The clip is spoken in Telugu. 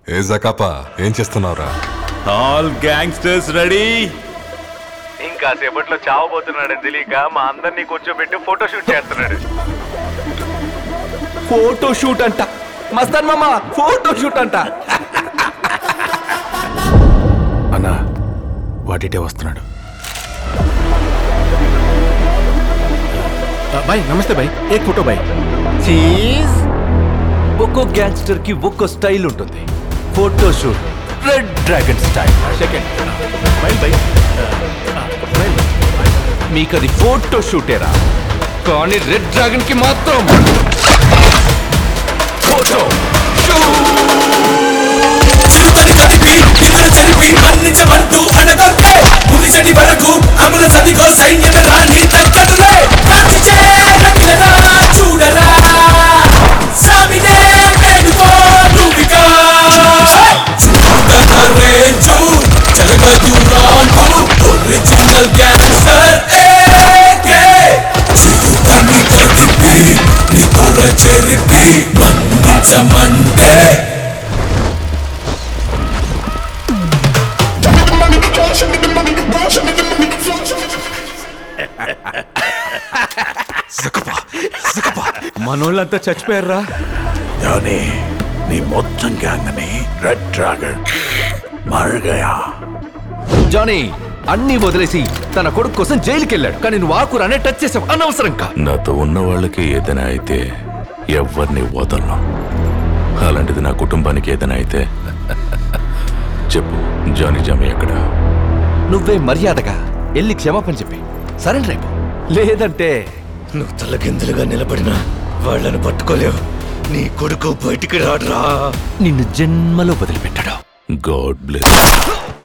ఏ జకాపా ఏం చేస్తున్నావురా ఆల్ గ్యాంగ్స్టర్స్ రెడీ ఇంకా సేపట్లో చావబోతున్నాడని తెలియక మా అందరినీ కూర్చోబెట్టి ఫోటో షూట్ చేస్తున్నాడు ఫోటో షూట్ అంట మస్తాన్ మామ ఫోటో షూట్ అంట అన్నా వాటిటే వస్తున్నాడు బాయ్ నమస్తే బాయ్ ఏక్ ఫోటో బాయ్ చీజ్ ఒక్కో గ్యాంగ్స్టర్ కి ఒక్కో స్టైల్ ఉంటుంది photo shoot red dragon style second బాయ్ బాయ్ మీకు అది ఫోటో షూటేరా కానీ రెడ్ డ్రాగన్ కి మాత్రం ఫోటో చిరుతని కదిపి నిద్ర చెరిపి మన్నించమంటూ అడగొట్టే ముగిసడి వరకు అమల చదిగో సైన్యమే రాని తగ్గదులే కాంతి చేరకిలరా చూడరా సామినే వేడుకో నువ్విగా చూడన రేంజు జరగదు రాను ఒరిజినల్ గ్యాంగ్స్టర్ ఏకే చిరుతని కదిపి నిద్ర చెరిపి మన్నించమంటే మనోళ్ళంతా చచ్చిపోయారా జానీ నీ మొత్తం గ్యాంగ్ అని రెడ్ డ్రాగన్ మరగయా జానీ అన్ని వదిలేసి తన కొడుకు కోసం జైలుకి వెళ్ళాడు కానీ నువ్వు ఆకురానే టచ్ చేసావు అనవసరంగా నాతో ఉన్న వాళ్ళకి ఏదైనా అయితే ఎవరిని వదలను అలాంటిది నా కుటుంబానికి ఏదైనా అయితే చెప్పు జానీ జామి ఎక్కడ నువ్వే మర్యాదగా వెళ్ళి క్షమాపణ చెప్పి సరేండి రేపు లేదంటే నువ్వు తలకిందులుగా నిలబడినా వాళ్ళని పట్టుకోలేవు నీ కొడుకు బయటికి రాడురా నిన్ను జన్మలో వదిలిపెట్టాడు గాడ్ బ్లెస్